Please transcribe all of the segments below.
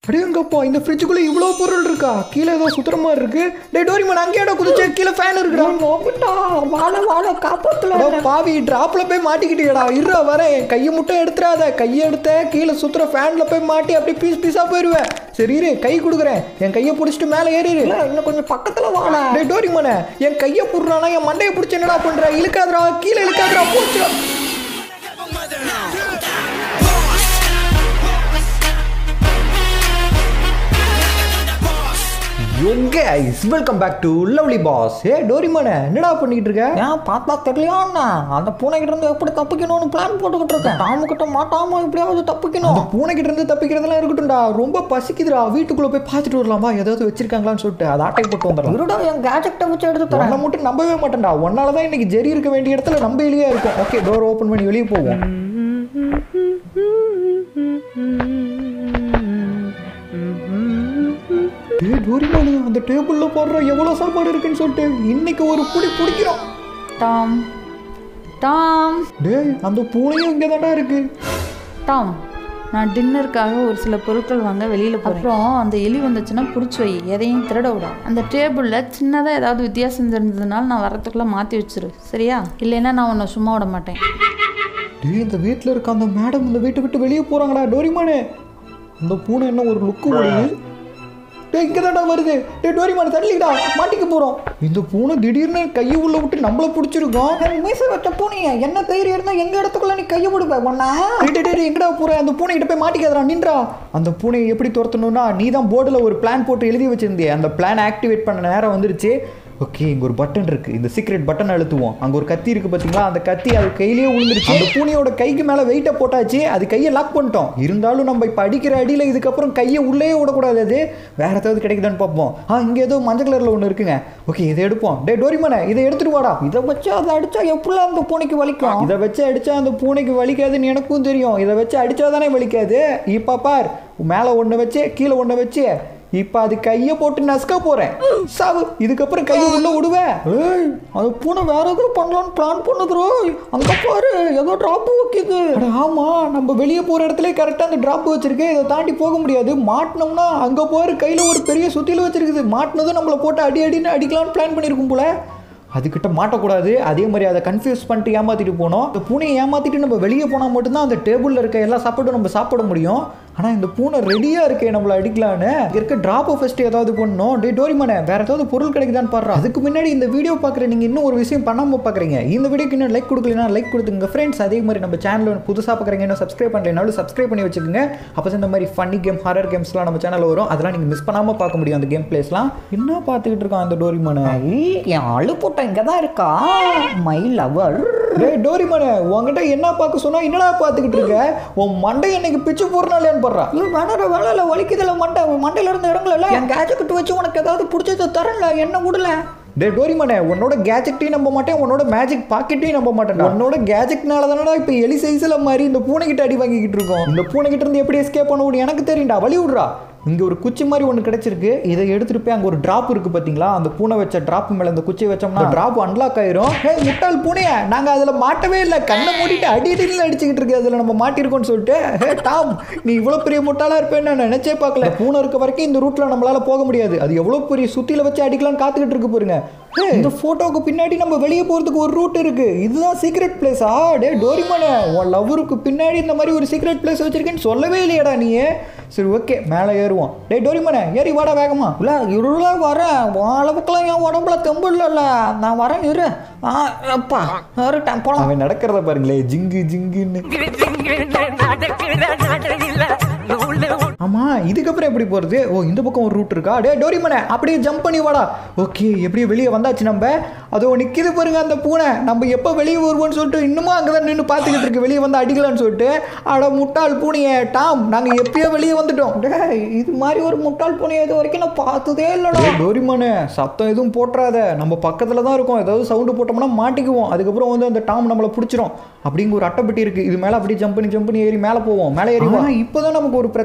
அடேங்கப்பா இந்த ஃப்ரிட்ஜுக்குள்ள இவ்வளோ பொருள் இருக்கா கீழே ஏதோ சுத்துற மாதிரி இருக்கு டே டோரிமன் அங்கேயாடா குதிச்சே கீழே ஃபேன் இருக்குடா நோக்கிட்டா வாழ வாழ காப்பாத்துல அடோ பாவி டிராப்ல போய் மாட்டிக்கிட்டியடா இருடா வரேன் கையை மட்டும் எடுத்துறாத கையை எடுத்த கீழே சுத்துற ஃபேன்ல போய் மாட்டி அப்படியே பீஸ் பீஸா போயிருவேன் சரி இரு கை கொடுக்குறேன் என் கையை பிடிச்சிட்டு மேலே ஏறிடு இல்ல, இன்னும் கொஞ்சம் பக்கத்துல வாழ டே டோரிமனே என் கையை புடுறானா என் மண்டையை பிடிச்சி என்னடா பண்ற இழுக்காதடா கீழே இழுக்காதடா போச்சு guys welcome back to lovely boss ஏ டோரிமனே என்னடா பண்ணிட்டு இருக்க ஏன் பார்த்தா தெரியலையாண்ணா அந்த பூனைகிட்ட இருந்து எப்படி தப்பிக்கணும்னு பிளான் போட்டுக்கிட்டு இருக்கேன் டாமு கிட்ட மாட்டாம எப்படியாவது தப்பிக்கணும் அந்த பூனைக்கிட்ட இருந்து தப்பிக்கிறதெல்லாம் இருக்கட்டும்டா ரொம்ப பசிக்குதுடா வீட்டுக்குள்ள போய் பார்த்துட்டு வரலாமா ஏதாவது வச்சிருக்காங்களான்னு சொல்லிட்டு அதை ஆட்டை போட்டு வந்துடலாம் இருடா என் கேஜெக்டை வச்சு எடுத்து தரேன் உன்னை மட்டும் நம்பவே மாட்டேன்டா உன்னால தான் இன்னைக்கு ஜெரி இருக்க வேண்டிய இடத்துல நம்ம வெளியே இருக்கும் ஓகே டோர் ஓப்பன் பண்ணி வெளியே போவோம் டேய் டோரிமானு அந்த டேபிள்ல போடுற எவ்வளவு சாப்பாடு இருக்குன்னு சொல்லிட்டு இன்னைக்கு ஒரு புடி பிடிக்கிறோம் டாம் டாம் டேய் அந்த பூனையும் இங்கே தான்டா இருக்கு டாம் நான் டின்னருக்காக ஒரு சில பொருட்கள் வாங்க வெளியில் போகிறேன் அப்புறம் அந்த எலி வந்துச்சுன்னா பிடிச்சி வை எதையும் திருட விடாது அந்த டேபிளில் சின்னதாக ஏதாவது வித்தியாசம் இருந்ததுனால நான் வரத்துக்குள்ளே மாற்றி வச்சிரு சரியா இல்லைன்னா நான் உன்னை சும்மா விட மாட்டேன் டேய் இந்த வீட்டில் இருக்க அந்த மேடம் இந்த வீட்டை விட்டு வெளியே போறாங்கடா டோரிமானு அந்த பூனை என்ன ஒரு லுக்கு ஓடுது டேய் இங்கே தான்டா வருது டேய் டோரிமானு தள்ளிக்கடா மாட்டிக்க போறோம் இந்த பூனை திடீர்னு கையை உள்ள விட்டு நம்மள பிடிச்சிருக்கோம் என் மீசை வச்ச பூனைய என்ன தைரியம் இருந்தா எங்க இடத்துக்குள்ள நீ கையை விடுவ ஒன்னா டேய் டேய், டேய் எங்கடா போற அந்த பூனை கிட்ட போய் மாட்டிக்காதடா நின்றா அந்த பூனையை எப்படி துரத்தணும்னா நீ தான் போர்டில் ஒரு பிளான் போட்டு எழுதி வச்சிருந்தியே அந்த பிளான் ஆக்டிவேட் பண்ண நேரம் வந்துருச்சு ஓகே இங்க ஒரு பட்டன் இருக்கு இந்த சீக்ரெட் பட்டன் அழுத்துவோம் அங்க ஒரு கத்தி இருக்கு பாத்தீங்களா அந்த கத்தி அது கையிலேயே விழுந்துருச்சு அந்த பூனையோட கைக்கு மேல வெயிட்டை போட்டாச்சு அது கையை லாக் பண்ணிட்டோம் இருந்தாலும் நம்ம இப்ப அடிக்கிற அடியில இதுக்கப்புறம் கையை உள்ளே விடக்கூடாது அது வேற ஏதாவது கிடைக்குதான்னு பார்ப்போம் ஆ இங்க ஏதோ மஞ்சள் கலர்ல ஒன்று இருக்குங்க ஓகே இதை எடுப்போம் டே டோரிமனே இதை எடுத்துட்டு வாடா இதை வச்சு அதை அடிச்சா எப்படிலாம் அந்த பூனைக்கு வலிக்கும் இதை வச்சு அடிச்சா அந்த பூனைக்கு வலிக்காதுன்னு எனக்கும் தெரியும் இதை வச்சு அடிச்சா தானே வலிக்காது இப்போ பார் மேலே ஒன்று வச்சு கீழே ஒன்று வச்சு இப்போ அது கையை போட்டு நசுக்க போறேன் சாவு இதுக்கப்புறம் கையை உள்ள விடுவேன் ஏய் அது பூனை வேற ஏதோ பண்ணலாம்னு பிளான் பண்ணுதுரோ அங்க பாரு ஏதோ டிராப் வைக்குது அட ஆமா நம்ம வெளியே போற இடத்துல கரெக்டாக அந்த டிராப் வச்சிருக்கு இதை தாண்டி போக முடியாது மாட்டினோம்னா அங்கே போகிற கையில் ஒரு பெரிய சுத்தியில் வச்சிருக்குது மாட்டினதும் நம்மளை போட்டு அடி அடின்னு அடிக்கலாம்னு பிளான் பண்ணியிருக்கும் போல அதுக்கிட்ட மாட்டக்கூடாது அதே மாதிரி அதை கன்ஃபியூஸ் பண்ணிட்டு ஏமாத்திட்டு போனோம் இந்த பூனையை ஏமாத்திட்டு நம்ம வெளியே போனால் மட்டும்தான் அந்த டேபிளில் இருக்க எல்லா சாப்பாடும் நம்ம சாப்பிட முடியும் ஆனால் இந்த பூனை ரெடியாக இருக்கே நம்மளை அடிக்கலான்னு இங்க இருக்க ட்ராப்பை ஃபஸ்ட்டு ஏதாவது பண்ணணும் டே டோரிமனே வேற ஏதாவது பொருள் கிடைக்குதான்னு பாடுறா அதுக்கு முன்னாடி இந்த வீடியோ பார்க்குற நீங்கள் இன்னும் ஒரு விஷயம் பண்ணாமல் பார்க்குறீங்க இந்த வீடியோக்கு இன்னும் லைக் கொடுக்கலனா லைக் கொடுத்துங்க ஃப்ரெண்ட்ஸ் அதே மாதிரி நம்ம சேனல் புதுசாக பார்க்குறீங்க இன்னும் சப்ஸ்கிரைப் பண்ணலைனாலும் சப்ஸ்கிரைப் பண்ணி வச்சுக்கோங்க அப்போ தான் இந்த மாதிரி ஃபன்னி கேம் ஹாரர் கேம்ஸ்லாம் நம்ம சேனலில் வரும் அதெல்லாம் நீங்கள் மிஸ் பண்ணாமல் பார்க்க முடியும் அந்த கேம் பிளேஸ்லாம் என்ன பார்த்துக்கிட்டு இருக்கான் அந்த டோரிமனை ஐய், என் அழு போட்ட இங்க தான் இருக்கா மை லவர் டேய் டோரிமனே உங்ககிட்ட என்ன பார்க்க சொன்னா என்னடா பார்த்துக்கிட்டு இருக்க உன் மண்டை இன்னைக்கு பிச்சு போடுறான் படுறா வேணாட வேலை வலிக்குதுல மண்டை மண்டையில இருந்து இறங்கல என் கேஜெட் வச்சு உனக்கு ஏதாவது பிடிச்சதை தரல என்ன விடல டே டோரிமனே உன்னோட கேஜெட்டையும் நம்ப மாட்டேன் உன்னோட மேஜிக் பாக்கெட்டையும் நம்ப மாட்டேன் உன்னோட கேஜெட்னால தானடா இப்போ எலி சைஸில் மாதிரி இந்த பூனைக்கிட்ட அடி வாங்கிக்கிட்டு இருக்கோம் இந்த பூனைக்கிட்ட இருந்து எப்படி எஸ்கேப் பண்ண முடியும் எனக்கு தெரியும்டா வழி விட்றா இங்கே ஒரு குச்சி மாதிரி ஒன்று கிடைச்சிருக்கு இதை எடுத்துட்டு போய் அங்கே ஒரு டிராப் இருக்கு பார்த்தீங்களா அந்த பூனை வச்ச டிராப் மேலே அந்த குச்சியை வச்சோம்னா டிராப் அன்லாக் ஆயிரும் ஹே முட்டாள் பூனையா நாங்கள் அதில் மாட்டவே இல்லை கண்ணை மூடிட்டு அடி அடியில் அடிச்சுக்கிட்டு இருக்கு அதில் நம்ம மாட்டிருக்கோம்னு சொல்லிட்டு ஹே டாம் நீ இவ்வளோ பெரிய முட்டாளாக இருப்பேன்னு நான் நினைச்சே பார்க்கல பூனை இருக்க வரைக்கும் இந்த ரூட்டில் நம்மளால போக முடியாது அது எவ்வளோ பெரிய சுத்தியில வச்சு அடிக்கலாம்னு காத்துக்கிட்டு இருக்கு பாருங்க ஹே, இந்த போட்டோவுக்கு பின்னாடி நம்ம வெளியே போகிறதுக்கு ஒரு ரூட் இருக்கு இதுதான் சீக்ரெட் பிளேஸா டே டோரிமானே உன் லவ்வருக்கு பின்னாடி இந்த மாதிரி ஒரு சீக்ரெட் பிளேஸ் வச்சிருக்கேன்னு சொல்லவே இல்லையடா நீ சரி ஓகே மேலே ஏறுவோம் டே டோரிமானே ஏறி வாடா வேகமா இல்ல இருள வரேன் உன் அளவுக்குலாம் என் உடம்புல தெம்பு இல்லைல்ல நான் வரேன் இரு ஆ அப்பா ஏறிட்டேன் போலாம் அவன் நடக்கிறத பாருங்களே ஜிங்கு ஜிங்குன்னு ஆமா இதுக்கப்புறம் எப்படி போறது ஓ இந்த பக்கம் ஒரு ரூட் இருக்கா டே டோரிமனே அப்படியே ஜம்ப் பண்ணி வாடா ஓகே எப்படியோ வெளியே வந்தாச்சு நம்ம அதோ நிக்குது பாருங்க அந்த பூனை நம்ம எப்போ வெளியே வருவோம்னு சொல்லிட்டு இன்னுமும் அங்கே தான் நின்று பார்த்துக்கிட்டு இருக்கு வெளியே வந்து அடிக்கலாம்னு சொல்லிட்டு அட முட்டாள் பூனையே டாம் நாங்கள் எப்பயோ வெளியே வந்துட்டோம் டேய் இது மாதிரி ஒரு முட்டாள் பூனையை இது வரைக்கும் நான் பார்த்ததே இல்லடா டேய் டோரிமானே சத்தம் எதுவும் போட்டுறாத நம்ம பக்கத்தில் தான் இருக்கோம் ஏதாவது சவுண்டு போட்டோம்னா மாட்டிக்குவோம் அதுக்கப்புறம் வந்து அந்த டாம் நம்மளை பிடிச்சிரும் அப்படிங்க ஒரு அட்டைப்பட்டி இருக்கு இது மேலே அப்படியே ஜம்ப் பண்ணி ஜம்ப் பண்ணி ஏறி மேலே போவோம் மேலே ஏறி இப்போ தான் நமக்கு ஒரு பிரச்சனை இருக்குது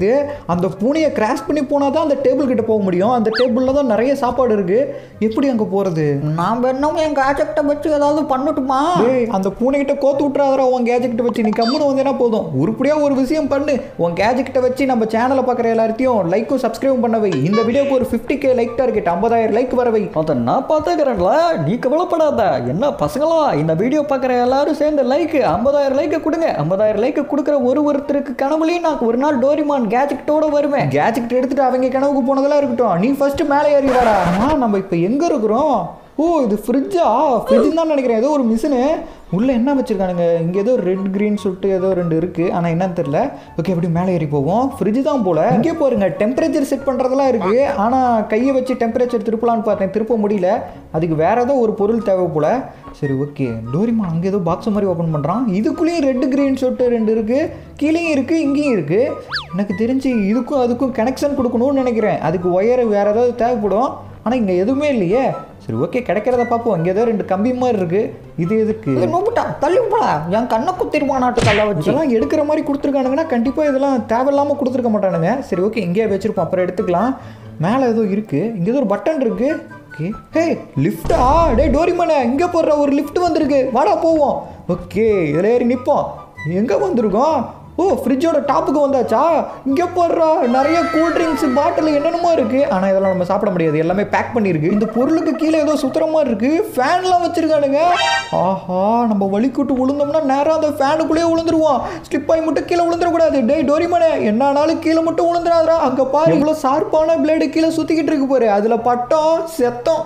மாட்டேங்குது அந்த பூனையை கிராஸ் பண்ணி போனால் தான் அந்த டேபிள் கிட்ட போக முடியும் அந்த டேபிளில் தான் நிறைய சாப்பாடு இருக்கு எப்படி அங்கே போகிறது நான் வேணும் என் கேஜெக்டை வச்சு ஏதாவது பண்ணட்டுமா டேய் அந்த பூனைகிட்ட கோத்து விட்றாதரா உன் கேஜெக்ட்டை வச்சு நீ கம்முன்னு வந்தேன்னா போதும் உருப்படியாக ஒரு விஷயம் பண்ணு உன் கேஜெக்ட்டை வச்சு நம்ம சேனலை பார்க்குற எல்லாத்தையும் லைக்கும் சப்ஸ்கிரைப் பண்ண வை இந்த வீடியோக்கு ஒரு ஃபிஃப்டி கே லைக் டார்கெட் ஐம்பதாயிரம் லைக் வர வை அதை நான் பார்த்துக்கிறேன்ல நீ கவலைப்படாத என்ன பசங்களா இந்த வீடியோ பார்க்குற எல்லாரும் சேர்ந்து லைக் ஐம்பதாயிரம் லைக்கை கொடுங்க ஐம்பதாயிரம் லைக்கை கொடுக்குற ஒரு ஒருத்தருக்கு கனவுலையும் நான் ஒரு நாள் டோரிமான் கேஜெக்டோட வருவேன் கேஜெக்ட் எடுத்துட்டு அவங்க கனவுக்கு போனதெல்லாம் இருக்கட்டும் நீ ஃபர்ஸ்ட் மேலே ஏறி வாடா ஆமா நம்ம இப்போ எங்கே இருக்கிறோம் ஓ இது ஃப்ரிட்ஜா ஃப்ரிட்ஜ் தான் நினைக்கிறேன் ஏதோ ஒரு மிஷினு உள்ளே என்ன வச்சிருக்கானுங்க இங்கே ஏதோ ரெட் green சொல்லிட்டு ஏதோ ரெண்டு இருக்குது ஆனால் என்னன்னு தெரியல ஓகே எப்படி மேலே ஏறி போவோம் ஃப்ரிட்ஜ் தான் போல இங்கே பாருங்க டெம்பரேச்சர் செட் பண்ணுறதெல்லாம் இருக்குது ஆனால் கையை வச்சு டெம்பரேச்சர் திருப்பலான்னு பார்த்தேன் திருப்ப முடியல அதுக்கு வேற ஏதோ ஒரு பொருள் தேவை போல சரி ஓகே டோரிமா அங்கே ஏதோ பாக்ஸ் மாதிரி ஓப்பன் பண்ணுறான் இதுக்குள்ளேயும் ரெட் green சொல்லிட்டு ரெண்டு இருக்குது கீழேயும் இருக்குது இங்கேயும் இருக்குது எனக்கு தெரிஞ்சு இதுக்கும் அதுக்கும் கனெக்ஷன் கொடுக்கணும்னு நினைக்கிறேன் அதுக்கு ஒயர் வேற ஏதாவது தேவைப்படும் ஆனால் இங்கே எதுவுமே இல்லையே சரி ஓகே கிடைக்கிறத பார்ப்போம் இங்கே ஏதோ ரெண்டு கம்பி மாதிரி இருக்குது இது எதுக்கு இது நோபிட்டா தள்ளி போல என் கண்ணை குத்திருவானாட்டு கல்ல வச்சு இதெல்லாம் எடுக்கிற மாதிரி கொடுத்துருக்கானுங்கன்னா கண்டிப்பாக இதெல்லாம் தேவையில்லாமல் கொடுத்துருக்க மாட்டானுங்க சரி ஓகே இங்கேயே வச்சிருப்போம் அப்புறம் எடுத்துக்கலாம் மேலே ஏதோ இருக்குது இங்கே ஏதோ ஒரு பட்டன் இருக்கு ஓகே ஹே லிஃப்டா டேய் டோரிமனே இங்கே போடுற ஒரு லிஃப்ட் வந்திருக்கு வாடா போவோம் ஓகே இதில் ஏறி நிற்போம் எங்கே வந்திருக்கோம் ஓ ஃப்ரிட்ஜோட டாப்புக்கு வந்தாச்சா இங்கே போடுறா நிறைய கூல் ட்ரிங்க்ஸ் பாட்டில் என்னென்னமோ இருக்குது ஆனால் இதெல்லாம் நம்ம சாப்பிட முடியாது எல்லாமே பேக் பண்ணியிருக்கு இந்த பொருளுக்கு கீழே ஏதோ சுத்துற மாதிரி இருக்குது ஃபேன்லாம் வச்சுருக்கானுங்க ஆஹா நம்ம வலிக்கூட்டு விழுந்தோம்னா நேராக அந்த ஃபேனுக்குள்ளேயே விழுந்துருவோம் ஸ்லிப் ஆகி மட்டும் கீழே விழுந்துடக்கூடாது டேய் டோரிமனே என்னானாலும் கீழே மட்டும் விழுந்துடாதா அங்கே பாரு இவ்வளோ ஷார்ப்பான பிளேடு கீழே சுற்றிக்கிட்டு இருக்கு பாரு அதில் பட்டம் செத்தம்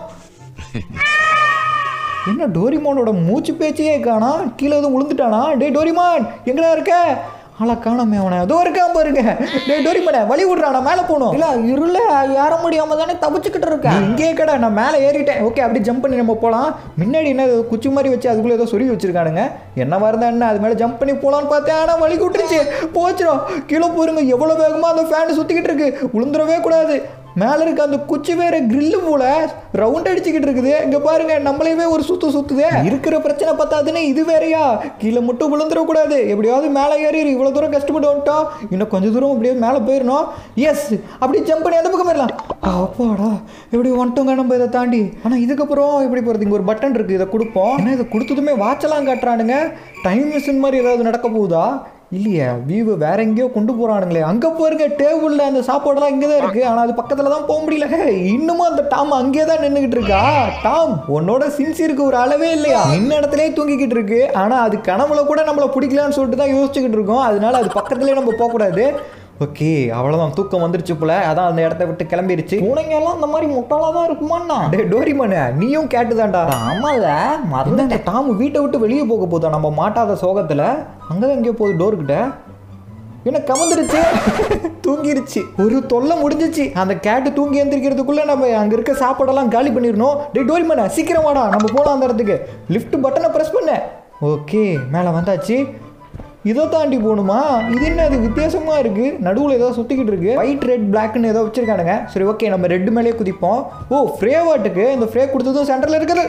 என்ன டோரிமானோட மூச்சு பேச்சையே காணா கீழே எதுவும் விழுந்துட்டானா டேய் டோரிமான் எங்கடா இருக்க ஆளா காணாமே அவனை அதோ இருக்கான் பாருங்க டேய் டோரிமானே வழி விட்றானா மேலே போகணும் இல்ல இருள ஏற முடியாம தானே தப்பிச்சுக்கிட்டு இருக்கேன் இங்கே கடை நான் மேலே ஏறிட்டேன் ஓகே அப்படி ஜம்ப் பண்ணி நம்ம போகலாம் முன்னாடி என்ன ஏதோ குச்சி மாதிரி வச்சு அதுக்குள்ளே ஏதோ சொருகி வச்சிருக்கானுங்க என்ன இருந்தா என்ன அது மேலே ஜம்ப் பண்ணி போகலான்னு பார்த்தேன் ஆனால் வலி விட்டுருச்சு போச்சிடும் கீழே போருங்க எவ்வளோ வேகமாக அந்த ஃபேன் சுற்றிக்கிட்டு இருக்கு விழுந்துடவே கூடாது மேலே இருக்க அந்த குச்சி வேற கிரில்லு போல ரவுண்ட் அடிச்சுக்கிட்டு இருக்குது இங்கே பாருங்க நம்மளையவே ஒரு சுத்து சுத்துதே இருக்கிற பிரச்சனை பார்த்தாதுன்னு இது வேறயா கீழே மட்டும் விழுந்துடக்கூடாது எப்படியாவது மேலே ஏறி இவ்வளோ தூரம் கஷ்டப்பட்டு வந்துட்டோம் இன்னும் கொஞ்சம் தூரம் அப்படியே மேலே போயிடணும் எஸ் அப்படி ஜம்ப் பண்ணி அந்த பக்கம் போயிடலாம் அப்பாடா இப்படி வந்துட்டோங்க நம்ம இதை தாண்டி ஆனால் இதுக்கப்புறம் இப்படி போகிறது இங்கே ஒரு பட்டன் இருக்குது இதை கொடுப்போம் ஏன்னா இதை கொடுத்ததுமே வாட்செல்லாம் காட்டுறானுங்க டைம் மிஷின் மாதிரி ஏதாவது நடக்க போகுதா இல்லையே வியூ வேற எங்கேயோ கொண்டு போறானுங்களே அங்க பாருங்க டேபிள்ல அந்த சாப்பாடெல்லாம் இங்கே தான் இருக்கு ஆனா அது பக்கத்துல தான் போக முடியல ஹே, இன்னமும் அந்த டாம் அங்கேயே தான் நின்றுகிட்டு இருக்கா டாம் உன்னோட சின்சியருக்கு ஒரு அளவே இல்லையா நின்ன இடத்துலயே தூங்கிக்கிட்டு இருக்கு ஆனா அது கனவுல கூட நம்மள பிடிக்கலான்னு சொல்லிட்டு தான் யோசிச்சுக்கிட்டு இருக்கோம் அதனால அது பக்கத்துலயே நம்ம போகக்கூடாது ஓகே அவ்வளோதான் தூக்கம் வந்துருச்சு போல அதான் அந்த இடத்த விட்டு கிளம்பிருச்சு பூனைங்க எல்லாம் இந்த மாதிரி முட்டாளா தான் இருக்குமாண்ணா டே டோரிமனு நீயும் கேட்டுதான்டா ஆமால மறந்து அந்த டாமு வீட்டை விட்டு வெளியே போக போதா நம்ம மாட்டாத சோகத்தில் அங்கே தான் எங்கேயோ போகுது டோர்கிட்ட என்ன கமந்துருச்சு தூங்கிருச்சு ஒரு தொல்லை முடிஞ்சிச்சு அந்த கேட்டு தூங்கி எந்திரிக்கிறதுக்குள்ள நம்ம அங்க இருக்க சாப்பாடெல்லாம் காலி பண்ணிடணும் டே டோரிமேன சீக்கிரம் வாடா நம்ம போலாம் அந்த இடத்துக்கு லிஃப்ட் பட்டனை ப்ரெஸ் பண்ண ஓகே மேலே வந்தாச்சு இதை தாண்டி போகணுமா இது என்ன அது வித்தியாசமா இருக்கு நடுவில் ஏதோ சுத்திக்கிட்டு இருக்கு ஒயிட் ரெட் பிளாக்னு ஏதோ வச்சிருக்கானுங்க சரி ஓகே நம்ம ரெட் மேலேயே குதிப்போம் ஓ ஃப்ரேவாட்டுக்கு இந்த ஃப்ரே கொடுத்ததும் சென்டரில் இருக்குது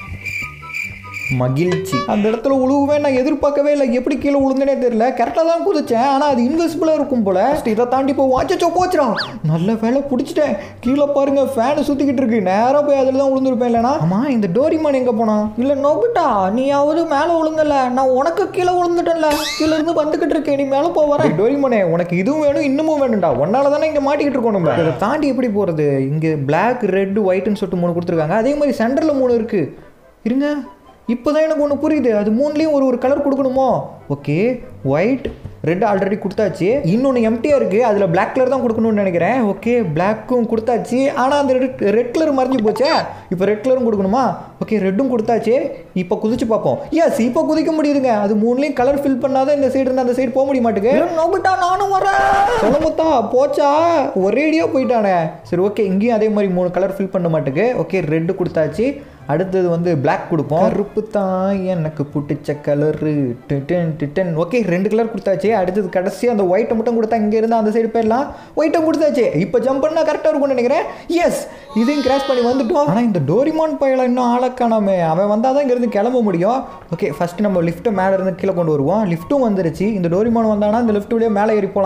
மகிழ்ச்சி அந்த இடத்துல உழுவுவேன் நான் எதிர்பார்க்கவே இல்லை எப்படி கீழே உளுந்தனே தெரியல கரெக்டாக தான் குதிச்சேன் ஆனால் அது இன்வெசிபிளாக இருக்கும் போல First இதை தாண்டி போய் வாச்சோ போச்சுடா நல்ல வேலை பிடிச்சிட்டேன் கீழே பாருங்க ஃபேனு சுற்றிக்கிட்டு இருக்கு நேராக போய் அதில் தான் விழுந்திருப்பேன் இல்லைனா ஆமாம் இந்த டோரிமான் எங்கே போனான் இல்ல நோபிட்டா நீயாவது மேல விழுங்கல நான் உனக்கு கீழே விழுந்துட்டேன்ல கீழே இருந்து வந்துகிட்டு இருக்கேன் நீ மேல போ வரேன் டேய் டோரிமானே உனக்கு இதுவும் வேணும் இன்னமும் வேணும்டா ஒன்னால தானே இங்கே மாட்டிக்கிட்டு இருக்கோம் நம்ம இதை தாண்டி எப்படி போகிறது இங்கே பிளாக் ரெட் ஒயிட்னு சொல்லிட்டு மூணு கொடுத்துருக்காங்க அதே மாதிரி சென்டரில் மூணு இருக்குது இருங்க இப்போதான் எனக்கு ஒன்று புரியுது அது மூணுலேயும் ஒரு ஒரு கலர் கொடுக்கணுமோ ஓகே ஒயிட் ரெட் ஆல்ரெடி கொடுத்தாச்சு இன்னொன்று எம்டியாக இருக்குது அதில் Black கலர் தான் கொடுக்கணும்னு நினைக்கிறேன் ஓகே பிளாக்கும் கொடுத்தாச்சு ஆனால் அந்த ரெட் ரெட் கலர் மறைஞ்சு போச்சே இப்போ ரெட் கலரும் கொடுக்கணுமா ஓகே ரெட்டும் கொடுத்தாச்சு இப்போ குதிச்சு பார்ப்போம் எஸ் இப்போ குதிக்க முடியுதுங்க அது மூணுலேயும் கலர் ஃபில் பண்ணாதான் இந்த சைடு இருந்து அந்த சைடு போக முடிய மாட்டேங்குது இல்ல நோபிட்டா நானும் வரேன் சொல்லமுத்தா போச்சா ஒரேடியாக போயிட்டானே சரி ஓகே இங்கேயும் அதே மாதிரி மூணு கலர் ஃபில் பண்ண மாட்டுக்கு ஓகே ரெட்டு கொடுத்தாச்சு அடுத்தது வந்து Black கொடுப்போம் கருப்பு தான் எனக்கு பிடிச்ச கலரு டிட்டன் டிட்டன் ஓகே ரெண்டு கலர் கொடுத்தாச்சு அடுத்தது கடைசி அந்த ஒயிட்டை மட்டும் கொடுத்தா இங்கே இருந்து அந்த சைடு போயிடலாம் ஒயிட்டை கொடுத்தாச்சு இப்போ ஜம்ப் பண்ணால் கரெக்டாக இருக்கும்னு நினைக்கிறேன் எஸ் இதையும் கிராஸ் பண்ணி வந்துட்டோம் ஆனால் இந்த டோரிமான் பயலை இன்னும் ஆளக்கானாமே அவன் வந்தால் தான் இங்கேருந்து கிளம்ப முடியும் ஓகே ஃபஸ்ட்டு நம்ம லிஃப்ட்டை மேலே இருந்து கீழே கொண்டு வருவோம் லிஃப்ட்டும் வந்துருச்சு இந்த டோரிமான் வந்தானா இந்த லிஃப்ட் வழியாக மேலே ஏறி போகலாம்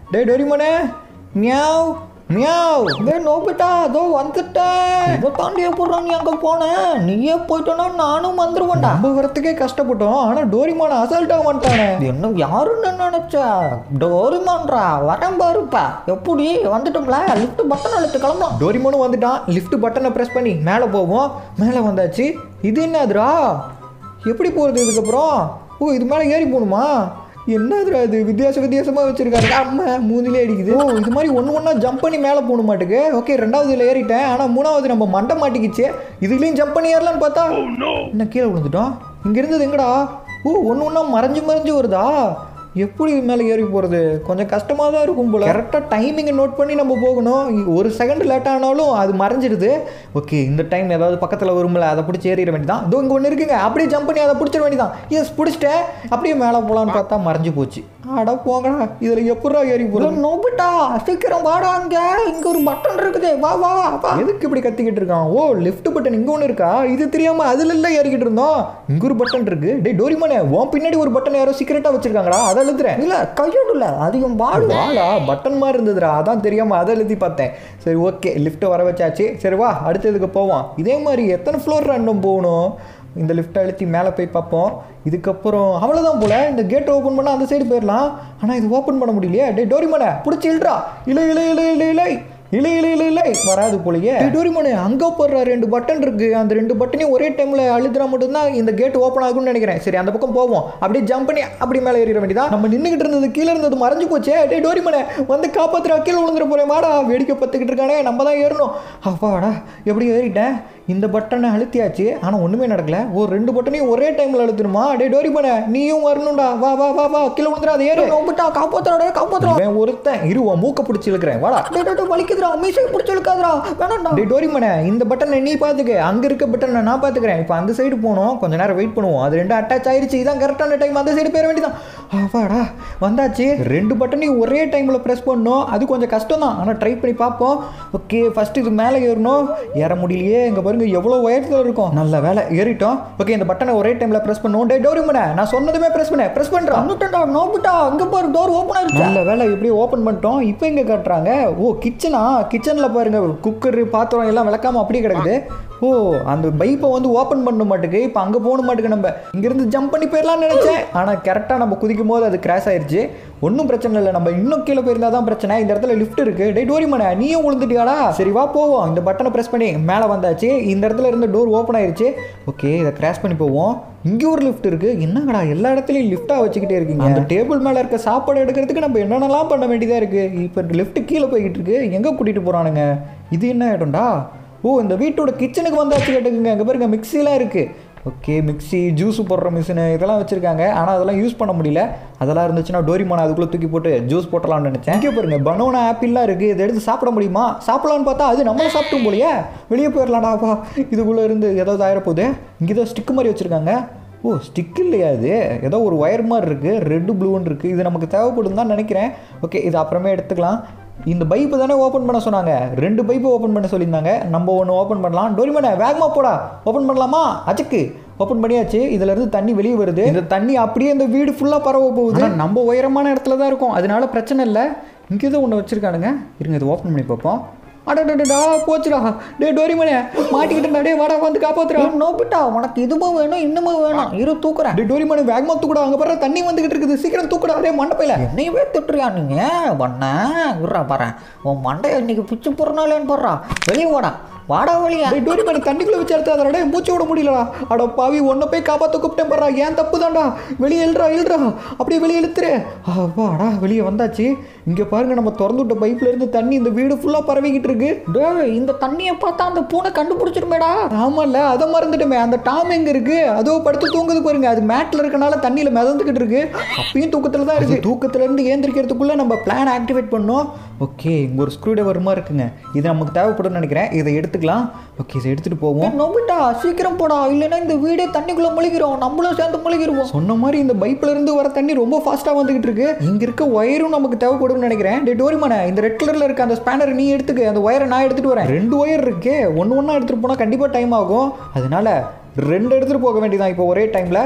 டே டோரிமானே மியாவ் மியாவ் டே நோபிட்டா அதோ வந்துட்டேன் இதை தாண்டி எப்படா நீ அங்கே போனேன் நீயே போயிட்டோன்னா நானும் வந்துருவேன்டா நம்ம வரத்துக்கே கஷ்டப்பட்டோம் ஆனா டோரிமான அசால்ட்டாக வந்துட்டானே என்ன யாருன்னு நினைச்ச டோரிமான்ரா வரேன் பாருப்பா எப்படி வந்துட்டோம்ல லிஃப்ட் பட்டன் அழுத்து கிளம்பலாம் டோரிமானும் வந்துட்டான் லிஃப்ட் பட்டனை ப்ரெஸ் பண்ணி மேலே போவோம் மேலே வந்தாச்சு இது என்னதுடா எப்படி போகிறது இதுக்கப்புறம் ஓ இது மேலே ஏறி போகணுமா என்னதுடா இது வித்தியாச வித்தியாசமாக வச்சிருக்காரு அம்மா மூஞ்சிலே அடிக்குது ஓ இது மாதிரி ஒன்று ஒன்றா ஜம்ப் பண்ணி மேலே போகணும் மாட்டுக்கு ஓகே ரெண்டாவது இதில் ஏறிட்டேன் ஆனால் மூணாவது நம்ம மண்டை மாட்டிக்கிச்சு இதுலேயும் ஜம்ப் பண்ணி ஏறலான்னு பார்த்தா என்ன கீழே விழுந்துட்டோம் இங்கே இருந்தது எங்கடா ஓ ஒன்று ஒன்றா மறைஞ்சு மறைஞ்சு வருதா எப்படி இது மேலே ஏறி போகிறது கொஞ்சம் கஷ்டமாக தான் இருக்கும் போல கரெக்டாக டைமிங்கை நோட் பண்ணி நம்ம போகணும் இ- ஒரு செகண்ட் லேட் ஆனாலும் அது மறைஞ்சிடுது ஓகே இந்த டைம் ஏதாவது பக்கத்தில் வரும்ல அதை பிடிச்சி ஏறிட வேண்டியதான் இதோ இங்கே ஒன்று இருக்குங்க அப்படியே ஜம்ப் பண்ணி அதை பிடிச்சிட வேண்டியதான் எஸ் பிடிச்சிட்டேன் அப்படியே மேலே போகலான்னு பார்த்தா மறைஞ்சு போச்சு அட போங்கடா இதில் எப்படா ஏறி போகிறது நோபிட்டா சீக்கிரம் வாடா அங்க இங்க ஒரு பட்டன் இருக்குது வா வா வா எதுக்கு இப்படி கத்திக்கிட்டு இருக்கான் ஓ லெஃப்ட் பட்டன் இங்கே ஒன்று இருக்கா இது தெரியாம அதுல எல்லாம் ஏறிக்கிட்டு இருந்தோம் இங்க ஒரு பட்டன் இருக்கு டேய் டோரிமானே உன் பின்னாடி ஒரு பட்டன் யாரோ சீக்கிரட்டா வச்சிருக்காங்கடா அதை எழுதுறேன் இல்ல கையோடுல அதிகம் வாடு வாடா பட்டன் மாதிரி இருந்ததுடா அதான் தெரியாம அதை எழுதி பார்த்தேன் சரி ஓகே லிஃப்ட்டை வர வச்சாச்சு சரி வா அடுத்ததுக்கு போவோம் இதே மாதிரி எத்தனை ஃப்ளோர் ரெண்டும் போகணும் இந்த லிஃப்ட்டை அழுத்தி மேலே போய் பார்ப்போம் இதுக்கப்புறம் அவ்வளோதான் போல இந்த கேட் ஓப்பன் பண்ணால் அந்த சைடு போயிடலாம் ஆனால் இது ஓப்பன் பண்ண முடியலையே டே டோரிமனை பிடிச்சி இல்றா இலை இலை இலை இலை இலை இலை இலை இலை இலை வராது போலயே டேய் டோரிமோனே அங்கே போடுற ரெண்டு பட்டன் இருக்கு அந்த ரெண்டு பட்டனையும் ஒரே டைமில் அழுத்தினா மட்டும்தான் இந்த கேட் ஓப்பன் ஆகும்னு நினைக்கிறேன் சரி அந்த பக்கம் போவோம் அப்படியே ஜம்ப் பண்ணி அப்படி மேலே ஏறிட வேண்டியதான் நம்ம நின்றுகிட்டு இருந்தது கீழே இருந்தது மறைஞ்சு போச்சே டே டோரிமோனே வந்து காப்பாத்துறா கீழே விழுந்துட போறேன் வாடா வேடிக்கை பார்த்துக்கிட்டு இருக்கானே நம்ம தான் ஏறணும் அப்பாடா எப்படி ஏறிட்டேன் இந்த பட்டனை அழுத்தியாச்சு ஆனால் ஒன்றுமே நடக்கல ஒரு ரெண்டு பட்டனையும் ஒரே டைமில் அழுத்தணுமா டே டோரிமோனே நீயும் வரணும்டா வா வா வா வா கீழே விழுந்துடாத ஏறு நோபிட்டா காப்பாத்துறாடே காப்பாத்துறா இவன் ஒருத்தன் இரு உன் மூக்க பிடிச்சி இழுக்கிறேன் வாடா டேய் டேய், டேய், வலிக்குதுடா மீசை பிடிச்சி இழுக்காதுடா வேணாம்டா டே டோரிமனே இந்த பட்டனை நீ பார்த்துக்க அங்கே இருக்க பட்டனை நான் பார்த்துக்கிறேன் இப்போ அந்த சைடு போனோம் கொஞ்ச நேரம் வெயிட் பண்ணுவோம் அது ரெண்டும் அட்டாச் ஆயிருச்சு இதான் கரெக்டான டைம் அந்த சைடு போயிட வேண்டியதான் அப்பாடா வந்தாச்சு ரெண்டு பட்டனையும் ஒரே டைமில் ப்ரெஸ் பண்ணோம் அது கொஞ்சம் கஷ்டம் தான் ஆனால் ட்ரை பண்ணி பார்ப்போம் ஓகே ஃபஸ்ட்டு இது மேலே ஏறணும் ஏற முடியலையே இங்கே பாருங்க எவ்வளோ உயரத்தில் இருக்கும் நல்ல வேலை ஏறிட்டோம் ஓகே இந்த பட்டனை ஒரே டைமில் ப்ரெஸ் பண்ணுவோம் டே டோரிமனே நான் சொன்னதுமே ப்ரெஸ் பண்ணேன் ப்ரெஸ் பண்ணுறேன் வந்துட்டேன்டா நோபிட்டா அங்க பாரு டோர் ஓப்பன் ஆயிடுச்சு நல்ல வேலை எப்படியோ ஓப்பன் பண்ணிட்டோம் இப்போ எங்கே காட்டுறாங்க ஓ கிச்சனா கிச்சனில் பாருங்க குக்கர் பாத்திரம் எல்லாம் விளக்காம அப்படியே கிடக்குது ஓ அந்த பைப்பை வந்து ஓப்பன் பண்ண மாட்டுக்கு இப்போ அங்கே போகணும் மாட்டுக்கு நம்ம இங்கேருந்து ஜம்ப் பண்ணி போயிடலாம்னு நினச்சேன் ஆனால் கரெக்டாக நம்ம குதிக்கும் போது அது கிராஷ் ஆயிருச்சு ஒன்றும் பிரச்சனை இல்லை நம்ம இன்னும் கீழே போயிருந்தா தான் பிரச்சனை இந்த இடத்துல லிஃப்ட் இருக்கு டே டோரிமனே நீயும் விழுந்துட்டியாடா சரி வா போவோம் இந்த பட்டனை ப்ரெஸ் பண்ணி மேலே வந்தாச்சு இந்த இடத்துல இருந்த டோர் ஓப்பன் ஆயிருச்சு ஓகே இதை கிராஷ் பண்ணி போவோம் இங்கே ஒரு லிஃப்ட் இருக்கு என்னங்கடா எல்லா இடத்துலையும் லிஃப்டாக வச்சுக்கிட்டே இருக்கீங்க அந்த டேபிள் மேலே இருக்க சாப்பாடு எடுக்கிறதுக்கு நம்ம என்னென்னலாம் பண்ண வேண்டியதாக இருக்கு இப்போ லிஃப்ட் கீழே போய்கிட்டு இருக்கு எங்கே கூட்டிகிட்டு போகிறானுங்க இது என்ன இடம்டா ஓ இந்த வீட்டோட கிச்சனுக்கு வந்தாச்சு கேட்டுக்குங்க அங்கே பாருங்க மிக்சிலாம் இருக்குது ஓகே மிக்ஸி ஜூஸ் போடுற மிஷினு இதெல்லாம் வச்சுருக்காங்க ஆனால் அதெல்லாம் யூஸ் பண்ண முடியல அதெல்லாம் இருந்துச்சுன்னா டோரிமான் அதுக்குள்ளே தூக்கி போட்டு ஜூஸ் போட்டலாம்னு நினச்சேன் இங்கே பாருங்க பனோனா ஆப்பிள்லாம் இருக்குது இதை எடுத்து சாப்பிட முடியுமா சாப்பிடலான்னு பார்த்தா அது நம்மள சாப்பிட்டும் போலயே வெளியே போயிடலாம்டாப்பா இதுக்குள்ளே இருந்து ஏதாவது ஆயிரப்போகுது இங்கே ஏதோ ஸ்டிக்கு மாதிரி வச்சுருக்காங்க ஓ ஸ்டிக் இல்லையா இது ஏதோ ஒரு ஒயர் மாதிரி இருக்குது ரெட்டு ப்ளூன்னு இருக்குது இது நமக்கு தேவைப்படும் தான் நினைக்கிறேன் ஓகே இது அப்புறமே எடுத்துக்கலாம் இந்த பைப்பு தானே ஓப்பன் பண்ண சொன்னாங்க ரெண்டு பைப்பு ஓப்பன் பண்ண சொல்லியிருந்தாங்க நம்ம ஒன்று ஓப்பன் பண்ணலாம் டோரிமனே வேகமாக போடா ஓப்பன் பண்ணலாமா அச்சுக்கு ஓப்பன் பண்ணியாச்சு இதுல இருந்து தண்ணி வெளியே வருது இந்த தண்ணி அப்படியே இந்த வீடு ஃபுல்லாக பரவ போகுது ஆனா, நம்ம உயரமான இடத்துல தான் இருக்கும் அதனால பிரச்சனை இல்லை இங்கே ஏதோ ஒன்று வச்சிருக்கானுங்க இருங்க இது ஓப்பன் பண்ணி பார்ப்போம் அடடடடா போச்சுடா டே டோரிமனே மாட்டிக்கிட்டு டே வாடா வந்து காப்பாத்துறா ஏய், நோபிட்டா உனக்கு இதுவும் வேணும் இன்னமும் வேணும் இரு தூக்குறேன் டே டோரிமனே வேகமா தூக்குடா அங்க பாரு தண்ணி வந்துகிட்டு இருக்குது சீக்கிரம் தூக்குடா டே மண்டப்பையில என்னையவே திட்டுறியா நீங்க பண்ண விட்றா பாரு உன் மண்டைய இன்னைக்கு பிச்சு போடுறாளேன்னு போடுறா வெளியே வாடா வாடா வெளியே டேய் டோரிமனே தண்ணிக்குள்ள வச்சு எடுத்தாதடா டேய் மூச்சு விட முடியலடா அட பாவி ஒன்ன போய் காப்பாத்த கூப்பிட்டேன் பாறா ஏன் தப்பு தான்டா வெளியே எழுறா எழுறா அப்படியே வெளியே இழுத்துரு அப்பாடா வெளியே வந்தாச்சு இங்க பாருங்க நம்ம திறந்து விட்ட பைப்ல இருந்து தண்ணி இந்த வீடு ஃபுல்லா பரவிக்கிட்டு இருக்கு டேய் இந்த தண்ணியை பார்த்தா அந்த பூனை கண்டுபிடிச்சிருமேடா ஆமால்ல அதை மறந்துட்டோமே அந்த டாம் எங்க இருக்கு அதோ படுத்து தூங்குது பாருங்க அது மேட்ல இருக்கனால தண்ணியில மிதந்துக்கிட்டு இருக்கு அப்பயும் தூக்கத்துல தான் இருக்கு தூக்கத்துல இருந்து ஏந்திரிக்கிறதுக்குள்ள நம்ம பிளான் ஆக்டிவேட் பண்ணோம் ஓகே இங்க ஒரு ஸ்க்ரூ டிரைவர் மாதிரி இருக்குங்க இது நமக்கு தேவைப்படும்னு நினைக்கிறேன் இதை எடுத்துக்கலாம் ஓகே இதை எடுத்துட்டு போவோம் ஏய், நோபிட்டா சீக்கிரம் போடா இல்லைன்னா இந்த வீடே தண்ணிக்குள்ள முழுகிறோம் நம்மளும் சேர்ந்து முழுகிருவோம் சொன்ன மாதிரி இந்த பைப்ல இருந்து வர தண்ணி ரொம்ப ஃபாஸ்டா வந்துகிட்டு இருக்கு இங்க இருக்க ஒயரும் நமக்கு தேவைப்படும்னு நினைக்கிறேன் டே டோரிமானே இந்த ரெட் கலர்ல இருக்க அந்த ஸ்பேனர் நீ எடுத்துக்க அந்த ஒயரை நான் எடுத்துட்டு வரேன் ரெண்டு ஒயர் இருக்கு ஒன்று ஒன்றா எடுத்துட்டு போனா கண்டிப்பா டைம் ஆகும் அதனால ரெண்டு எடுத்துட்டு போக வேண்டியதான் இப்போ ஒரே டைம்ல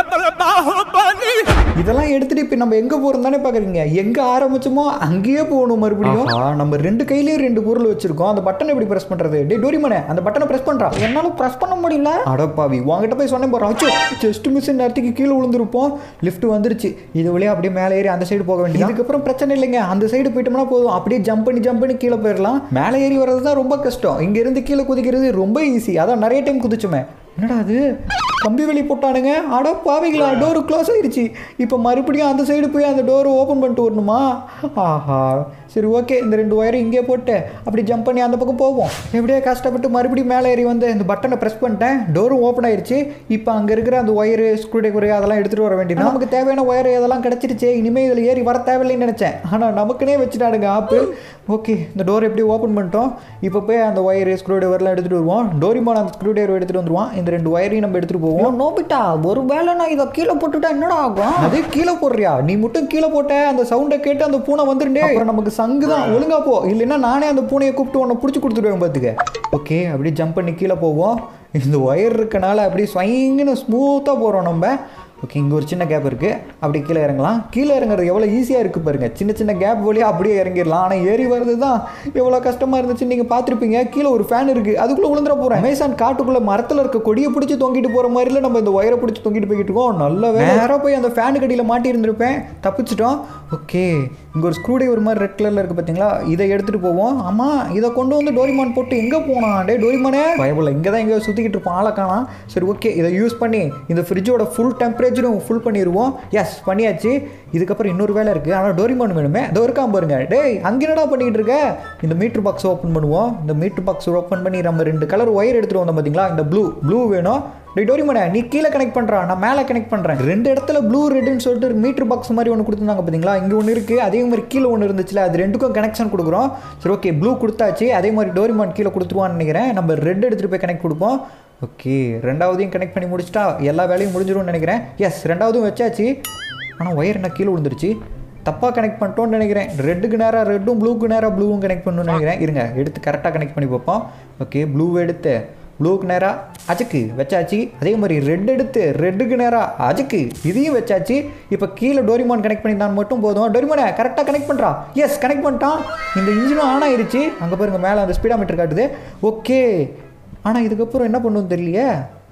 இதெல்லாம் எடுத்துட்டு இப்போ நம்ம எங்க போறோம் தானே பாக்குறீங்க எங்க ஆரம்பிச்சோமோ அங்கேயே போகணும் மறுபடியும் ஆஹா, நம்ம ரெண்டு கையிலயும் ரெண்டு பொருள் வச்சிருக்கோம் அந்த பட்டன் எப்படி பிரஸ் பண்றது டே டோரிமனே அந்த பட்டனை பிரஸ் பண்றா என்னால ப்ரெஸ் பண்ண முடியல அடப்பாவி உங்ககிட்ட போய் சொன்னேன் போறோம் அச்சோ ஜஸ்ட் மிஸ் நேரத்துக்கு கீழே விழுந்திருப்போம் லிஃப்ட் வந்துருச்சு இது வழியா அப்படியே மேலே ஏறி அந்த சைடு போக வேண்டியது இதுக்கப்புறம் பிரச்சனை இல்லைங்க அந்த சைடு போயிட்டோம்னா போதும் அப்படியே ஜம்ப் பண்ணி ஜம்ப் பண்ணி கீழே போயிடலாம் மேலே ஏறி வர்றது தான் ரொம்ப கஷ்டம் இங்க இருந்து கீழே குதிக்கிறது ரொம்ப ஈஸி அதான் நிறைய டைம் குதிச்சுமே என்னடா அது கம்பி வெளி போட்டானுங்க அட பாவிங்களா டோர் க்ளோஸ் ஆயிருச்சு இப்போ மறுபடியும் அந்த சைடு போய் அந்த டோரை ஓப்பன் பண்ணிட்டு வரணுமா ஆஹா சரி ஓகே இந்த ரெண்டு ஒயரும் இங்கே போட்டு அப்படி ஜம்ப் பண்ணி அந்த பக்கம் போவோம் எப்படியே கஷ்டப்பட்டு மறுபடியும் மேலே ஏறி வந்து இந்த பட்டனை ப்ரெஸ் பண்ணிட்டேன் டோரும் ஓப்பன் ஆயிருச்சு இப்போ அங்கே இருக்கிற அந்த ஒயரு ஸ்க்ரூ ட்ரைவர் அதெல்லாம் எடுத்துகிட்டு வர வேண்டியது நமக்கு தேவையான ஒயர் இதெல்லாம் கிடச்சிருச்சு இனிமேல் இதில் ஏறி வர தேவையில்லைன்னு நினச்சேன் ஆனால் நமக்குனே வச்சுட்டானுங்க ஆப்பு ஓகே இந்த டோர் எப்படி ஓப்பன் பண்ணிட்டோம் இப்போ போய் அந்த ஒயர் ஸ்க்ரூ ட்ரைவர்லாம் எடுத்துகிட்டு வருவோம் டோரிமான் அந்த ஸ்க்ரூ ட்ரைவர் எடுத்துகிட்டு வந்துருவான் இந்த ரெண்டு ஒயரையும் நம்ம எடுத்துகிட்டு போவோம் ஐயோ, நோபிட்டா ஒரு வேளை நான் இதை கீழே போட்டுட்டா என்னடா ஆகும் அது கீழே போடுறியா நீ மட்டும் கீழே போட்ட அந்த சவுண்டை கேட்டு அந்த பூனை வந்துருண்டே அப்புறம் நமக்கு சங்கு தான் ஒழுங்கா போ இல்லைன்னா நானே அந்த பூனையை கூப்பிட்டு உன்னை பிடிச்சி கொடுத்துருவேன் பார்த்துக்க ஓகே அப்படியே ஜம்ப் பண்ணி கீழே போவோம் இந்த ஒயர் இருக்கனால அப்படியே ஸ்வைங்குன்னு ஸ்மூத்தாக போகிறோம் நம்ம ஓகே இங்கே ஒரு சின்ன கேப் இருக்குது அப்படி கீழே இறங்கலாம் கீழே இறங்குறது எவ்வளோ ஈஸியாக இருக்குது பாருங்க சின்ன சின்ன கேப் வழியாக அப்படியே இறங்கிடலாம் ஆனால் ஏறி வர்றது தான் எவ்வளோ கஷ்டமாக இருந்துச்சு நீங்கள் பார்த்துருப்பீங்க கீழே ஒரு ஃபேன் இருக்குது அதுக்குள்ளே விழுந்துட போகிறேன் அமேசான் காட்டுக்குள்ளே மரத்தில் இருக்க கொடியை பிடிச்சி தொங்கிட்டு போகிற மாதிரில நம்ம இந்த ஒயரை பிடிச்சி தொங்கிட்டு போய்கிட்டு இருக்கோம் நல்ல நேராக போய் அந்த ஃபேனு கடியில் மாட்டி இருந்திருப்பேன் தப்பிச்சிட்டோம் ஓகே இங்கே ஒரு ஸ்க்ரூ ஒரு மாதிரி ரெட் கலரில் இருக்குது பார்த்தீங்களா இதை எடுத்துகிட்டு போவோம் ஆமாம் இதை கொண்டு வந்து டோரிமான் போட்டு எங்கே போனான் டே டோரிமானே பயபில்ல இங்கே தான் எங்கேயோ சுற்றிக்கிட்டு இருப்போம் ஆளை காணாம் சரி ஓகே இதை யூஸ் பண்ணி இந்த ஃப்ரிட்ஜோட ஃபுல் டெம்பரேச்சரும் ஃபுல் பண்ணிடுவோம் எஸ் பண்ணியாச்சு இதுக்கப்புறம் இன்னொரு வேலை இருக்குது ஆனால் டோரிமான் வேணுமே இதோ இருக்காம பாருங்க டேய் அங்கே என்னடா பண்ணிக்கிட்டு இருக்க இந்த மீட்டர் பாக்ஸ் ஓப்பன் பண்ணுவோம் இந்த மீட்டர் பாக்ஸ் ஓப்பன் பண்ணி நம்ம ரெண்டு கலர் ஒயர் எடுத்துகிட்டு வந்தோம் பார்த்தீங்களா இந்த ப்ளூ ப்ளூ வேணும் டேய் டோரிமானே நீ கீழே கனெக்ட் பண்ணுறா நான் மேலே கனெக்ட் பண்ணுறேன் ரெண்டு இடத்துல ப்ளூ ரெட்னு சொல்லிட்டு மீட்டர் பாக்ஸ் மாதிரி ஒன்று கொடுத்துருந்தாங்க பார்த்தீங்களா இங்கே ஒன்று இருக்குது அதே மாதிரி கீழே ஒன்று இருந்துச்சுல அது ரெண்டுக்கும் கனெக்ஷன் கொடுக்குறோம் சரி ஓகே ப்ளூ கொடுத்தாச்சு அதே மாதிரி டோரிமான் கீழே கொடுத்துருவான்னு நினைக்கிறேன் நம்ம ரெட் எடுத்துகிட்டு போய் கனெக்ட் கொடுப்போம் ஓகே ரெண்டாவதையும் கனெக்ட் பண்ணி முடிச்சிட்டா எல்லா வேலையும் முடிஞ்சிரும்னு நினைக்கிறேன் எஸ் ரெண்டாவதும் வச்சாச்சு ஆனால் ஒயர் என்ன கீழே விழுந்துருச்சு தப்பாக கனெக்ட் பண்ணிட்டோம்னு நினைக்கிறேன் ரெட்டுக்கு நேராக ரெட்டும் ப்ளூக்கு நேராக ப்ளூவும் கனெக்ட் பண்ணணும்னு நினைக்கிறேன் இருங்க எடுத்து கரெக்டாக கனெக்ட் பண்ணி பார்ப்போம் ஓகே ப்ளூ எடுத்து ப்ளூக்கு நேராக அஜுக்கு வச்சாச்சு அதே மாதிரி ரெட் எடுத்து ரெட்டுக்கு நேராக அஜுக்கு இதையும் வச்சாச்சு இப்போ கீழே டோரிமான் கனெக்ட் பண்ணியிருந்தான் மட்டும் போதும் டோரிமானை கரெக்டாக கனெக்ட் பண்ணுறா எஸ் கனெக்ட் பண்ணிட்டான் இந்த இன்ஜினும் ஆன் ஆயிருச்சு அங்கே பாருங்க மேலே அந்த ஸ்பீடாமீட்டர் காட்டுது ஓகே ஆனால் இதுக்கப்புறம் என்ன பண்ணுவோம் தெரியலையே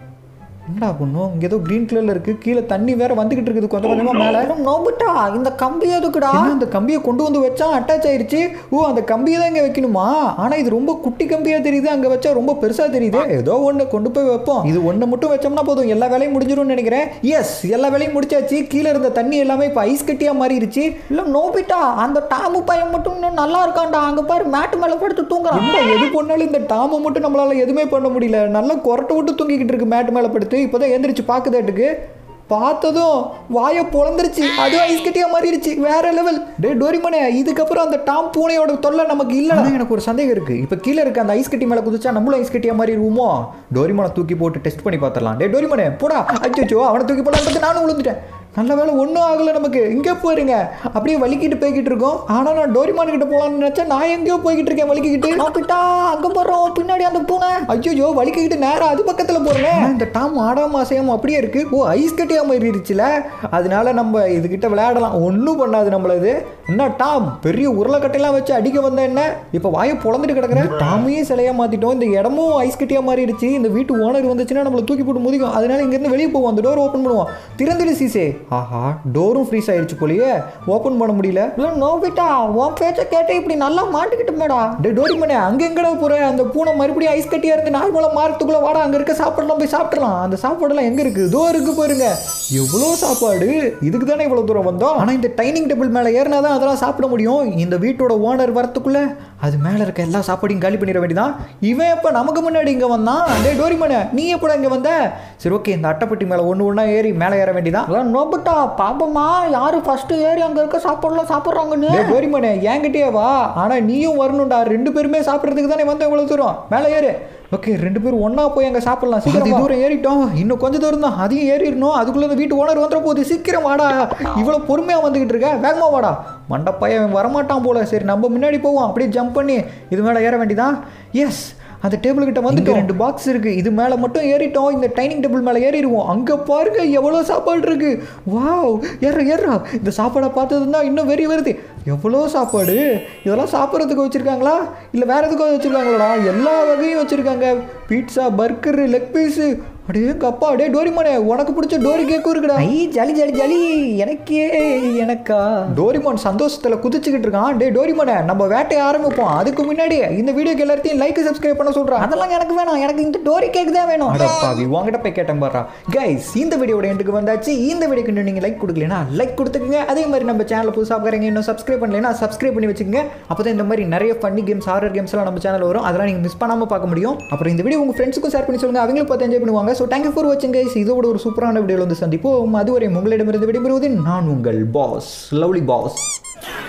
என்னடா பண்ணும் இங்கே ஏதோ க்ரீன் கலரில் இருக்குது கீழே தண்ணி வேற வந்துக்கிட்டு இருக்குது கொஞ்சம் கொஞ்சமாக மேலே நோபிட்டா இந்த கம்பி எதுக்குடா என்ன அந்த கம்பியை கொண்டு வந்து வச்சா அட்டாச் ஆயிருச்சு ஓ அந்த கம்பியை தான் இங்கே வைக்கணுமா ஆனால் இது ரொம்ப குட்டி கம்பியாக தெரியுது அங்கே வச்சா ரொம்ப பெருசாக தெரியுது ஏதோ ஒன்று கொண்டு போய் வைப்போம் இது ஒன்று மட்டும் வச்சோம்னா போதும் எல்லா வேலையும் முடிஞ்சிரும்னு நினைக்கிறேன் எஸ் எல்லா வேலையும் முடிச்சாச்சு கீழே இருந்த தண்ணி எல்லாமே இப்போ ஐஸ் கட்டியாக மாறிடுச்சு இல்ல நோபிட்டா அந்த டாமு பையன் மட்டும் இன்னும் நல்லா இருக்கான்டா அங்க பாரு மேட்டு மேல படுத்து தூங்குறான் என்ன எது பண்ணாலும் இந்த டாமை மட்டும் நம்மளால எதுவுமே பண்ண முடியல நல்லா கொரட்டை விட்டு தூங்கிக்கிட்டு இருக்கு மேட்டு மேலே படுத்து இப்போதான் எந்திரிச்சு பார்க்குதாட்டுக்கு பார்த்ததும் வாயை பொழந்துருச்சு அதுவும் ஐஸ் கட்டியா மாறிடுச்சு வேற லெவல் டே டோரிமனே இதுக்கப்புறம் அந்த டாம் பூனையோட தொல்லை நமக்கு இல்லை எனக்கு ஒரு சந்தேகம் இருக்கு இப்போ கீழே இருக்க அந்த ஐஸ் கட்டி மேலே குதிச்சா நம்மளும் ஐஸ் கட்டியா மாறிடுவோமோ டோரிமனை தூக்கி போட்டு டெஸ்ட் பண்ணி பார்த்துடலாம் டே டோரிமனே போடா அச்சோ அவனை தூக்கி போடலாம் நானும் விழுந்துட்டேன் நல்ல வேலை ஒன்றும் ஆகலை நமக்கு இங்கே போயிருங்க அப்படியே வலிக்கிட்டு போய்கிட்டு இருக்கோம் ஆனால் நான் டோரிமான் கிட்ட போகலான்னு நினச்சா நான் எங்கேயோ போய்கிட்டு இருக்கேன் வலிக்கிட்டு நோபிட்டா அங்க போறோம் பின்னாடி அந்த பூனை ஐயோ வலிக்கிட்டு நேரம் அது பக்கத்தில் போகிறேன் இந்த டாம் ஆடாம அசையாம அப்படியே இருக்கு ஓ ஐஸ் கட்டியா மாறிடுச்சுல அதனால நம்ம இதுகிட்ட விளையாடலாம் ஒன்றும் பண்ணாது நம்மள இது என்ன டாம் பெரிய உருளைக்கட்டையெல்லாம் வச்சு அடிக்க வந்த என்ன இப்போ வாயை பொழந்துட்டு கிடக்குறேன் டாமையும் சிலையா மாத்திட்டோம் இந்த இடமும் ஐஸ் கட்டியா மாறிடுச்சு இந்த வீட்டு ஓனர் வந்துச்சுன்னா நம்மளை தூக்கி போட்டு முதிக்கும் அதனால இங்கேருந்து வெளியே போவோம் அந்த டோர் ஓப்பன் பண்ணுவோம் திறந்துடு சீசே ஆஹா டோரும் ஃப்ரீஸ் ஆயிடுச்சு போலயே ஓப்பன் பண்ண முடியல இல்ல நோபிட்டா உன் பேச்ச கேட்டு இப்படி நல்லா மாட்டிக்கிட்டு மேடா டே டோரிமனே அங்க எங்கடா போற அந்த பூனை மறுபடியும் ஐஸ் கட்டியா இருந்து நார்மலா மாறத்துக்குள்ள வாடா அங்க இருக்க சாப்பாடுலாம் போய் சாப்பிடலாம் அந்த சாப்பாடுலாம் எங்க இருக்கு இதோ இருக்கு பாருங்க எவ்வளோ சாப்பாடு இதுக்கு தானே இவ்வளோ தூரம் வந்தோம் ஆனால் இந்த டைனிங் டேபிள் மேலே ஏறினா தான் அதெல்லாம் சாப்பிட முடியும் இந்த வீட்டோட ஓனர் வரத்துக்குள்ள அது மேலே இருக்க எல்லா சாப்பாடையும் காலி பண்ணிட வேண்டியதான் இவன் எப்போ நமக்கு முன்னாடி இங்கே வந்தான் டே டோரிமனே நீ எப்படா இங்கே வந்த சரி ஓகே இந்த அட்டைப்பட்டி மேலே ஒன்று ஒன்றா ஏறி மேலே ஏற வேண்டியதான் இல்ல நோபிட்டா பாப்பமா யாரு ஃபர்ஸ்ட் ஏறி அங்க இருக்க சாப்பாடுலாம் சாப்பிடுறாங்கன்னு டேய் கோரிமனே என்கிட்டயே வா ஆனால் நீயும் வரணும்டா ரெண்டு பேருமே சாப்பிட்றதுக்கு தானே வந்தோம் இவ்வளோ தூரம் மேலே ஏறு ஓகே ரெண்டு பேரும் ஒன்றா போய் அங்கே சாப்பிடலாம் சீக்கிரம் தூரம் ஏறிட்டோம் இன்னும் கொஞ்சம் தூரம் தான் அதையும் ஏறிடணும் அதுக்குள்ளே இந்த வீட்டு ஓனர் வந்துட போகுது சீக்கிரம் வாடா இவ்வளோ பொறுமையாக வந்துக்கிட்டு இருக்க வேகமா வாடா மண்டப்பையன் வரமாட்டான் போல சரி நம்ம முன்னாடி போவோம் அப்படியே ஜம்ப் பண்ணி இது மேலே ஏற வேண்டியதான் எஸ் அந்த டேபிள் கிட்ட வந்து ரெண்டு பாக்ஸ் இருக்கு இது மேலே மட்டும் ஏறிட்டோம் இந்த டைனிங் டேபிள் மேலே ஏறிடுவோம் அங்கே பாருங்க எவ்வளோ சாப்பாடு இருக்கு வாவ் ஏறா ஏறா இந்த சாப்பாடை பார்த்ததுன்னா இன்னும் வெறி வருது எவ்வளோ சாப்பாடு இதெல்லாம் சாப்பிட்றதுக்கு வச்சுருக்காங்களா இல்லை வேற எதுக்கும் வச்சுருக்காங்களாடா எல்லா வகையும் வச்சுருக்காங்க பீட்சா பர்கரு லெக் பீஸு அடே அப்பா அடே டோரிமானே உனக்கு பிடிச்ச டோரி கேக்கும் இருக்குடா ஐ ஜாலி ஜாலி ஜாலி எனக்கே எனக்கா டோரிமான் சந்தோஷத்துல குதிச்சுக்கிட்டு இருக்கான் டே டோரிமானே நம்ம வேட்டையை ஆரம்பிப்போம் அதுக்கு முன்னாடி இந்த வீடியோக்கு எல்லாத்தையும் லைக் சப்ஸ்கிரைப் பண்ண சொல்றான் அதெல்லாம் எனக்கு வேணாம் எனக்கு இந்த டோரி கேக் தான் வேணும் அடப்பாவி உங்ககிட்ட போய் கேட்டேன் பாடுறா கைஸ் இந்த வீடியோட எண்டுக்கு வந்தாச்சு இந்த வீடியோக்கு இன்னும் நீங்கள் லைக் கொடுக்கலனா லைக் கொடுத்துக்குங்க அதே மாதிரி நம்ம சேனல் புதுசாக பார்க்குறீங்க இன்னும் சப்ஸ்கிரைப் பண்ணலைன்னா சப்ஸ்கிரைப் பண்ணி வச்சுக்கோங்க அப்போ தான் இந்த மாதிரி நிறைய ஃபன்னி கேம்ஸ் ஹாரர் கேம்ஸ்லாம் நம்ம சேனல் வரும் அதெல்லாம் நீங்கள் மிஸ் பண்ணாமல் பார்க்க முடியும் அப்புறம் இந்த வீடியோ உங்கள் ஃப்ரெண்ட்ஸுக்கும் ஷேர் பண்ணி சொல்லுங்கள் அவங்களும் பார்த்து என்ஜாய் பண்ணுவாங்க ஸோ தேங்க்யூ ஃபார் வாட்சிங் கைஸ் இதோட ஒரு சூப்பரான வீடியோவில் வந்து சந்திப்போம் அதுவரை உங்களிடமிருந்து விடைபெறுவது நான் உங்கள் பாஸ் லவ்லி பாஸ்